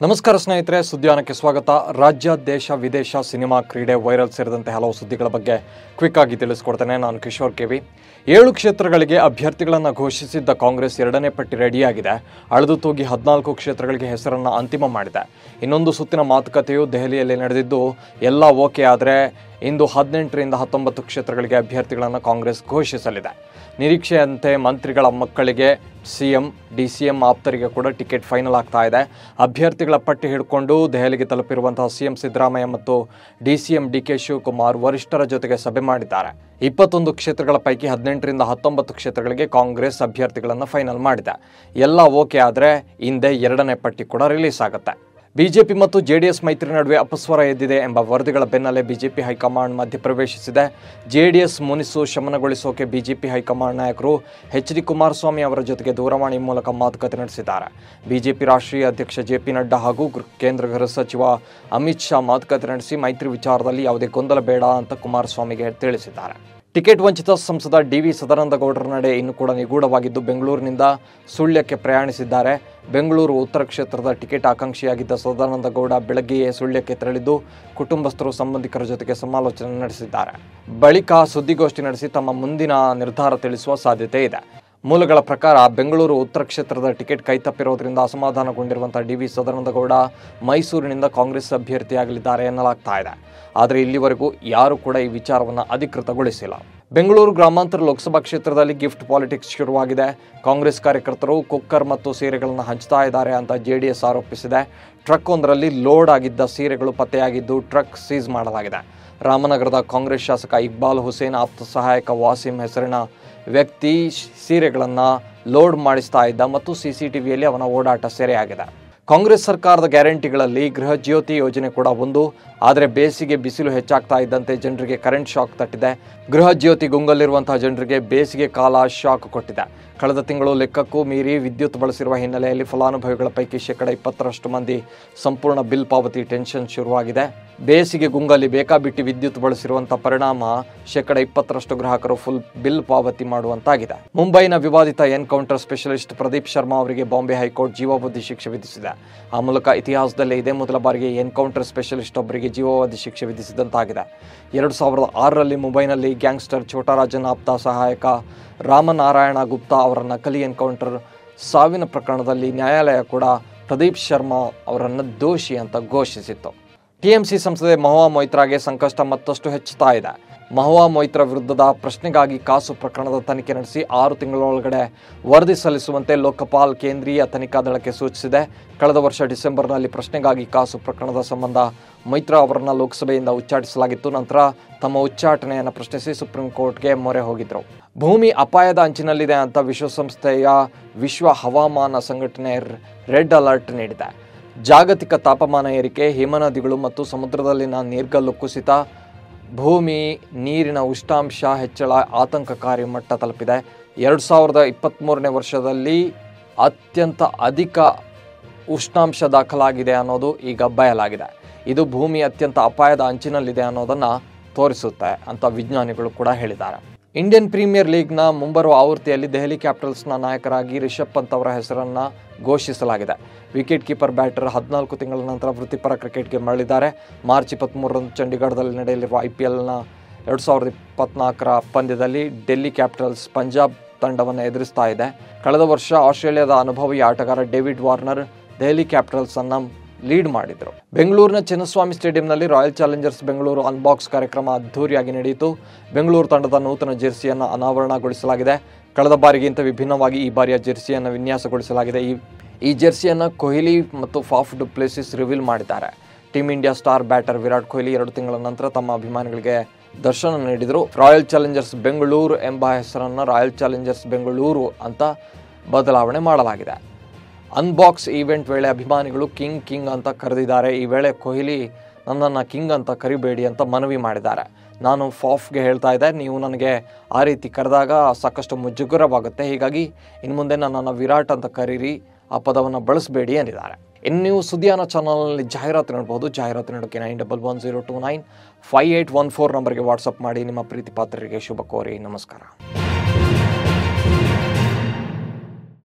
ನಮಸ್ಕಾರ ಸ್ನೇಹಿತರೆ ಸುದ್ದಿಯಾನಕ್ಕೆ ಸ್ವಾಗತ ರಾಜ್ಯ ದೇಶ ವಿದೇಶ ಸಿನಿಮಾ ಕ್ರೀಡೆ ವೈರಲ್ ಸೇರಿದಂತೆ ಹಲವು ಸುದ್ದಿಗಳ ಬಗ್ಗೆ ಕ್ವಿಕ್ ಆಗಿ ತಿಳಿಸ್ಕೊಡ್ತೇನೆ ನಾನು ಕಿಶೋರ್ ಕೆವಿ ಏಳು ಕ್ಷೇತ್ರಗಳಿಗೆ ಅಭ್ಯರ್ಥಿಗಳನ್ನು ಘೋಷಿಸಿದ್ದ ಕಾಂಗ್ರೆಸ್ ಎರಡನೇ ಪಟ್ಟಿ ರೆಡಿಯಾಗಿದೆ ಅಳೆದು ತೂಗಿ ಹದಿನಾಲ್ಕು ಕ್ಷೇತ್ರಗಳಿಗೆ ಹೆಸರನ್ನು ಅಂತಿಮ ಮಾಡಿದೆ ಇನ್ನೊಂದು ಸುತ್ತಿನ ಮಾತುಕತೆಯು ದೆಹಲಿಯಲ್ಲಿ ನಡೆದಿದ್ದು ಎಲ್ಲ ಓಕೆ ಆದರೆ ಇಂದು ಹದಿನೆಂಟರಿಂದ ಹತ್ತೊಂಬತ್ತು ಕ್ಷೇತ್ರಗಳಿಗೆ ಅಭ್ಯರ್ಥಿಗಳನ್ನು ಕಾಂಗ್ರೆಸ್ ಘೋಷಿಸಲಿದೆ ನಿರೀಕ್ಷೆಯಂತೆ ಮಂತ್ರಿಗಳ ಮಕ್ಕಳಿಗೆ ಸಿಎಂ ಡಿ ಸಿ ಎಂ ಆಪ್ತರಿಗೆ ಕೂಡ ಟಿಕೆಟ್ ಫೈನಲ್ ಆಗ್ತಾ ಇದೆ ಅಭ್ಯರ್ಥಿಗಳ ಪಟ್ಟಿ ಹಿಡ್ಕೊಂಡು ದೆಹಲಿಗೆ ತಲುಪಿರುವಂತಹ ಸಿಎಂ ಸಿದ್ದರಾಮಯ್ಯ ಮತ್ತು D C M D K Shivakumar ವರಿಷ್ಠರ ಜೊತೆಗೆ ಸಭೆ ಮಾಡಿದ್ದಾರೆ ಇಪ್ಪತ್ತೊಂದು ಕ್ಷೇತ್ರಗಳ ಪೈಕಿ ಹದಿನೆಂಟರಿಂದ ಹತ್ತೊಂಬತ್ತು ಕ್ಷೇತ್ರಗಳಿಗೆ ಕಾಂಗ್ರೆಸ್ ಅಭ್ಯರ್ಥಿಗಳನ್ನು ಫೈನಲ್ ಮಾಡಿದೆ ಎಲ್ಲ ಓಕೆ ಆದರೆ ಹಿಂದೆ ಎರಡನೇ ಪಟ್ಟಿ ಕೂಡ ರಿಲೀಸ್ ಆಗುತ್ತೆ ಬಿಜೆಪಿ ಮತ್ತು ಜೆಡಿಎಸ್ ಮೈತ್ರಿ ನಡುವೆ ಅಪಸ್ವರ ಎದ್ದಿದೆ ಎಂಬ ವರದಿಗಳ ಬೆನ್ನಲ್ಲೇ ಬಿಜೆಪಿ ಹೈಕಮಾಂಡ್ ಮಧ್ಯಪ್ರವೇಶಿಸಿದೆ ಜೆಡಿಎಸ್ ಮುನಿಸು ಶಮನಗೊಳಿಸೋಕೆ ಬಿಜೆಪಿ ಹೈಕಮಾಂಡ್ ನಾಯಕರು ಎಚ್ ಡಿ ಕುಮಾರಸ್ವಾಮಿ ಅವರ ಜೊತೆಗೆ ದೂರವಾಣಿ ಮೂಲಕ ಮಾತುಕತೆ ನಡೆಸಿದ್ದಾರೆ ಬಿಜೆಪಿ ರಾಷ್ಟ್ರೀಯ ಅಧ್ಯಕ್ಷ ಜೆ ಪಿ ನಡ್ಡಾ ಹಾಗೂ ಗೃಹ- ಕೇಂದ್ರ ಗೃಹ ಸಚಿವ ಅಮಿತ್ ಶಾ ಮಾತುಕತೆ ನಡೆಸಿ ಮೈತ್ರಿ ವಿಚಾರದಲ್ಲಿ ಯಾವುದೇ ಗೊಂದಲ ಬೇಡ ಅಂತ ಕುಮಾರಸ್ವಾಮಿಗೆ ತಿಳಿಸಿದ್ದಾರೆ ಟಿಕೆಟ್ ವಂಚಿತ ಸಂಸದ ಡಿ ವಿ ಸದಾನಂದಗೌಡರ ನಡೆ ಇನ್ನು ಕೂಡ ನಿಗೂಢವಾಗಿದ್ದು ಬೆಂಗಳೂರಿನಿಂದ ಸುಳ್ಯಕ್ಕೆ ಪ್ರಯಾಣಿಸಿದ್ದಾರೆ ಬೆಂಗಳೂರು ಉತ್ತರ ಕ್ಷೇತ್ರದ ಟಿಕೆಟ್ ಆಕಾಂಕ್ಷಿಯಾಗಿದ್ದ ಸದಾನಂದಗೌಡ ಬೆಳಗ್ಗೆಯೇ ಸುಳ್ಯಕ್ಕೆ ತೆರಳಿದ್ದು ಕುಟುಂಬಸ್ಥರು ಸಂಬಂಧಿಕರ ಜೊತೆಗೆ ಸಮಾಲೋಚನೆ ನಡೆಸಿದ್ದಾರೆ ಬಳಿಕ ಸುದ್ದಿಗೋಷ್ಠಿ ನಡೆಸಿ ತಮ್ಮ ಮುಂದಿನ ನಿರ್ಧಾರ ತಿಳಿಸುವ ಸಾಧ್ಯತೆ ಇದೆ ಮೂಲಗಳ ಪ್ರಕಾರ ಬೆಂಗಳೂರು ಉತ್ತರ ಕ್ಷೇತ್ರದ ಟಿಕೆಟ್ ಕೈತಪ್ಪಿರೋದ್ರಿಂದ ಅಸಮಾಧಾನಗೊಂಡಿರುವಂತಹ ಡಿ ವಿ ಸದಾನಂದಗೌಡ ಮೈಸೂರಿನಿಂದ ಕಾಂಗ್ರೆಸ್ ಅಭ್ಯರ್ಥಿಯಾಗಲಿದ್ದಾರೆ ಎನ್ನಲಾಗ್ತಾ ಇದೆ ಆದರೆ ಇಲ್ಲಿವರೆಗೂ ಯಾರು ಕೂಡ ಈ ವಿಚಾರವನ್ನು ಅಧಿಕೃತಗೊಳಿಸಿಲ್ಲ ಬೆಂಗಳೂರು ಗ್ರಾಮಾಂತರ ಲೋಕಸಭಾ ಕ್ಷೇತ್ರದಲ್ಲಿ ಗಿಫ್ಟ್ ಪಾಲಿಟಿಕ್ಸ್ ಶುರುವಾಗಿದೆ ಕಾಂಗ್ರೆಸ್ ಕಾರ್ಯಕರ್ತರು ಕುಕ್ಕರ್ ಮತ್ತು ಸೀರೆಗಳನ್ನು ಹಂಚ್ತಾ ಇದ್ದಾರೆ ಅಂತ ಜೆಡಿಎಸ್ ಆರೋಪಿಸಿದೆ ಟ್ರಕ್ ಒಂದರಲ್ಲಿ ಲೋಡ್ ಆಗಿದ್ದ ಸೀರೆಗಳು ಪತ್ತೆಯಾಗಿದ್ದು ಟ್ರಕ್ ಸೀಸ್ ಮಾಡಲಾಗಿದೆ ರಾಮನಗರದ ಕಾಂಗ್ರೆಸ್ ಶಾಸಕ ಇಕ್ಬಾಲ್ ಹುಸೇನ್ ಆಪ್ತ ಸಹಾಯಕ ವಾಸಿಂ ಹೆಸರಿನ ವ್ಯಕ್ತಿ ಶ್- ಸೀರೆಗಳನ್ನು ಲೋಡ್ ಮಾಡಿಸ್ತಾ ಇದ್ದ ಮತ್ತು ಸಿಸಿಟಿವಿಯಲ್ಲಿ ಅವನ ಓಡಾಟ ಸೆರೆಯಾಗಿದೆ ಕಾಂಗ್ರೆಸ್ ಸರ್ಕಾರದ ಗ್ಯಾರಂಟಿಗಳಲ್ಲಿ ಗೃಹ ಜ್ಯೋತಿ ಯೋಜನೆ ಕೂಡ ಒಂದು ಆದರೆ ಬೇಸಿಗೆ ಬಿಸಿಲು ಹೆಚ್ಚಾಗ್ತಾ ಇದ್ದಂತೆ ಜನರಿಗೆ ಕರೆಂಟ್ ಶಾಕ್ ತಟ್ಟಿದೆ ಗೃಹ ಜ್ಯೋತಿ ಗುಂಗಲ್ಲಿರುವಂತಹ ಜನರಿಗೆ ಬೇಸಿಗೆ ಕಾಲ ಶಾಕ್ ಕೊಟ್ಟಿದೆ ಕಳೆದ ತಿಂಗಳು ಲೆಕ್ಕಕ್ಕೂ ಮೀರಿ ವಿದ್ಯುತ್ ಬಳಸಿರುವ ಹಿನ್ನೆಲೆಯಲ್ಲಿ ಫಲಾನುಭವಿಗಳ ಪೈಕಿ ಶೇಕಡ ಇಪ್ಪತ್ತರಷ್ಟು ಮಂದಿ ಸಂಪೂರ್ಣ ಬಿಲ್ ಪಾವತಿ ಟೆನ್ಷನ್ ಶುರುವಾಗಿದೆ ಬೇಸಿಗೆ ಗುಂಗಲ್ಲಿ ಬೇಕಾಬಿಟ್ಟಿ ವಿದ್ಯುತ್ ಬಳಸಿರುವಂತಹ ಪರಿಣಾಮ ಶೇಕಡ ಇಪ್ಪತ್ತರಷ್ಟು ಗ್ರಾಹಕರು ಫುಲ್ ಬಿಲ್ ಪಾವತಿ ಮಾಡುವಂತಾಗಿದೆ ಮುಂಬೈನ ವಿವಾದಿತ ಎನ್ಕೌಂಟರ್ ಸ್ಪೆಷಲಿಸ್ಟ್ ಪ್ರದೀಪ್ ಶರ್ಮಾ ಅವರಿಗೆ ಬಾಂಬೆ ಹೈಕೋರ್ಟ್ ಜೀವಾವಧಿ ಶಿಕ್ಷೆ ವಿಧಿಸಿದೆ ಆ ಮೂಲಕ ಇತಿಹಾಸದಲ್ಲೇ ಇದೇ ಮೊದಲ ಬಾರಿಗೆ ಎನ್ಕೌಂಟರ್ ಸ್ಪೆಷಲಿಸ್ಟ್ ಒಬ್ಬರಿಗೆ ಜೀವಾವಧಿ ಶಿಕ್ಷೆ ವಿಧಿಸಿದಂತಾಗಿದೆ ಎರಡು ಸಾವಿರದ ಆರರಲ್ಲಿ ಮುಂಬೈನಲ್ಲಿ ಗ್ಯಾಂಗ್ಸ್ಟರ್ ಛೋಟರಾಜನ್ ಆಪ್ತ ಸಹಾಯಕ ರಾಮನಾರಾಯಣ ಗುಪ್ತಾ ಅವರ ನಕಲಿ ಎನ್ಕೌಂಟರ್ ಸಾವಿನ ಪ್ರಕರಣದಲ್ಲಿ ನ್ಯಾಯಾಲಯ ಕೂಡ ಪ್ರದೀಪ್ ಶರ್ಮಾ ಅವರನ್ನು ದೋಷಿ ಅಂತ ಘೋಷಿಸಿತ್ತು ಟಿಎಂಸಿ ಸಂಸದೆ ಮಹುವಾ ಮೊಯ್ತ್ರಾಗೆ ಸಂಕಷ್ಟ ಮತ್ತಷ್ಟು ಹೆಚ್ಚುತ್ತಾ ಇದೆ ಮಹುವಾ ಮೊಯ್ತ್ರ ವಿರುದ್ಧದ ಪ್ರಶ್ನೆಗಾಗಿ ಕಾಸು ಪ್ರಕರಣದ ತನಿಖೆ ನಡೆಸಿ ಆರು ತಿಂಗಳೊಳಗಡೆ ವರದಿ ಸಲ್ಲಿಸುವಂತೆ ಲೋಕಪಾಲ್ ಕೇಂದ್ರೀಯ ತನಿಖಾ ದಳಕ್ಕೆ ಸೂಚಿಸಿದೆ ಕಳೆದ ವರ್ಷ ಡಿಸೆಂಬರ್ನಲ್ಲಿ ಪ್ರಶ್ನೆಗಾಗಿ ಕಾಸು ಪ್ರಕರಣದ ಸಂಬಂಧ ಮೈತ್ರಾ ಅವರನ್ನ ಲೋಕಸಭೆಯಿಂದ ಉಚ್ಚಾಟಿಸಲಾಗಿತ್ತು ನಂತರ ತಮ್ಮ ಉಚ್ಚಾಟನೆಯನ್ನು ಪ್ರಶ್ನಿಸಿ ಸುಪ್ರೀಂ ಕೋರ್ಟ್ಗೆ ಮೊರೆ ಹೋಗಿದ್ರು ಭೂಮಿ ಅಪಾಯದ ಅಂಚಿನಲ್ಲಿದೆ ಅಂತ ವಿಶ್ವಸಂಸ್ಥೆಯ ವಿಶ್ವ ಹವಾಮಾನ ಸಂಘಟನೆ ರೆಡ್ ಅಲರ್ಟ್ ನೀಡಿದೆ ಜಾಗತಿಕ ತಾಪಮಾನ ಏರಿಕೆ ಹಿಮನದಿಗಳು ಮತ್ತು ಸಮುದ್ರದಲ್ಲಿನ ನೀರ್ಗಲ್ಲು ಕುಸಿತ ಭೂಮಿ ನೀರಿನ ಉಷ್ಣಾಂಶ ಹೆಚ್ಚಳ ಆತಂಕಕಾರಿ ಮಟ್ಟ ತಲುಪಿದೆ ಎರಡು ಸಾವಿರದ ಇಪ್ಪತ್ತ್ಮೂರನೇ ವರ್ಷದಲ್ಲಿ ಅತ್ಯಂತ ಅಧಿಕ ಉಷ್ಣಾಂಶ ದಾಖಲಾಗಿದೆ ಅನ್ನೋದು ಈಗ ಬಯಲಾಗಿದೆ ಇದು ಭೂಮಿ ಅತ್ಯಂತ ಅಪಾಯದ ಅಂಚಿನಲ್ಲಿದೆ ಅನ್ನೋದನ್ನು ತೋರಿಸುತ್ತೆ ಅಂತ ವಿಜ್ಞಾನಿಗಳು ಕೂಡ ಹೇಳಿದ್ದಾರೆ ಇಂಡಿಯನ್ ಪ್ರೀಮಿಯರ್ ಲೀಗ್ನ ಮುಂಬರುವ ಆವೃತ್ತಿಯಲ್ಲಿ ದೆಹಲಿ ಕ್ಯಾಪಿಟಲ್ಸ್ನ ನಾಯಕರಾಗಿ ರಿಷಬ್ ಪಂತ್ ಅವರ ಹೆಸರನ್ನು ಘೋಷಿಸಲಾಗಿದೆ ವಿಕೆಟ್ ಕೀಪರ್ ಬ್ಯಾಟರ್ ಹದಿನಾಲ್ಕು ತಿಂಗಳ ನಂತರ ವೃತ್ತಿಪರ ಕ್ರಿಕೆಟ್ಗೆ ಮರಳಿದ್ದಾರೆ ಮಾರ್ಚ್ ಇಪ್ಪತ್ತ್ಮೂರರಂದು ಚಂಡೀಗಢದಲ್ಲಿ ನಡೆಯಲಿರುವ ಐ ಪಿ ಎಲ್ನ ಎರಡು ಸಾವಿರದ ಇಪ್ಪತ್ನಾಲ್ಕರ ಪಂದ್ಯದಲ್ಲಿ ಡೆಲ್ಲಿ ಕ್ಯಾಪಿಟಲ್ಸ್ ಪಂಜಾಬ್ ತಂಡವನ್ನು ಎದುರಿಸ್ತಾ ಇದೆ ಕಳೆದ ವರ್ಷ ಆಸ್ಟ್ರೇಲಿಯಾದ ಅನುಭವಿ ಆಟಗಾರ ಡೇವಿಡ್ ವಾರ್ನರ್ ದೆಹಲಿ ಕ್ಯಾಪಿಟಲ್ಸ್ ಅನ್ನ ಲೀಡ್ ಮಾಡಿದರು ಬೆಂಗಳೂರಿನ ಚಿನ್ನಸ್ವಾಮಿ ಸ್ಟೇಡಿಯಂನಲ್ಲಿ ರಾಯಲ್ ಚಾಲೆಂಜರ್ಸ್ ಬೆಂಗಳೂರು ಅನ್ಬಾಕ್ಸ್ ಕಾರ್ಯಕ್ರಮ ಅದ್ಧೂರಿಯಾಗಿ ನಡೆಯಿತು ಬೆಂಗಳೂರು ತಂಡದ ನೂತನ ಜೆರ್ಸಿಯನ್ನು ಅನಾವರಣಗೊಳಿಸಲಾಗಿದೆ ಕಳೆದ ಬಾರಿಗಿಂತ ವಿಭಿನ್ನವಾಗಿ ಈ ಬಾರಿಯ ಜೆರ್ಸಿಯನ್ನು ವಿನ್ಯಾಸಗೊಳಿಸಲಾಗಿದೆ ಈ ಈ ಜೆರ್ಸಿಯನ್ನು ಕೊಹ್ಲಿ ಮತ್ತು ಫಾಫ್ ಡುಪ್ಲೆಸಿಸ್ ರಿವೀಲ್ ಮಾಡಿದ್ದಾರೆ team India star batter Virat Kohli ಎರಡು ತಿಂಗಳ ನಂತರ ತಮ್ಮ ಅಭಿಮಾನಿಗಳಿಗೆ ದರ್ಶನ ನೀಡಿದರು ರಾಯಲ್ ಚಾಲೆಂಜರ್ಸ್ ಬೆಂಗಳೂರು ಎಂಬ ಹೆಸರನ್ನು ರಾಯಲ್ ಚಾಲೆಂಜರ್ಸ್ ಬೆಂಗಳೂರು ಅಂತ ಬದಲಾವಣೆ ಮಾಡಲಾಗಿದೆ ಅನ್ಬಾಕ್ಸ್ ಈವೆಂಟ್ ವೇಳೆ ಅಭಿಮಾನಿಗಳು ಕಿಂಗ್ ಕಿಂಗ್ ಅಂತ ಕರೆದಿದ್ದಾರೆ ಈ ವೇಳೆ ಕೊಹ್ಲಿ ನನ್ನನ್ನು ಕಿಂಗ್ ಅಂತ ಕರಿಬೇಡಿ ಅಂತ ಮನವಿ ಮಾಡಿದ್ದಾರೆ ನಾನು ಫಾಫ್ಗೆ ಹೇಳ್ತಾ ಇದ್ದೆ ನೀವು ನನಗೆ ಆ ರೀತಿ ಕರೆದಾಗ ಸಾಕಷ್ಟು ಮುಜುಗರವಾಗುತ್ತೆ ಹೀಗಾಗಿ ಇನ್ನು ಮುಂದೆ ನನ್ನನ್ನು ವಿರಾಟ್ ಅಂತ ಕರೀರಿ ಆ ಪದವನ್ನು ಬಳಸಬೇಡಿ ಎಂದಿದ್ದಾರೆ ಇನ್ನು ನೀವು ಸುದ್ದಿಯಾನ ಚಾನಲ್ನಲ್ಲಿ ಜಾಹೀರಾತು ನೋಡ್ಬೋದು ಜಾಹೀರಾತು ನೋಡೋಕ್ಕೆ nine double one zero two nine five eight one four ನಂಬರ್ಗೆ ವಾಟ್ಸಪ್ ಮಾಡಿ ನಿಮ್ಮ ಪ್ರೀತಿ ಪಾತ್ರರಿಗೆ ಶುಭ ಕೋರಿ ನಮಸ್ಕಾರ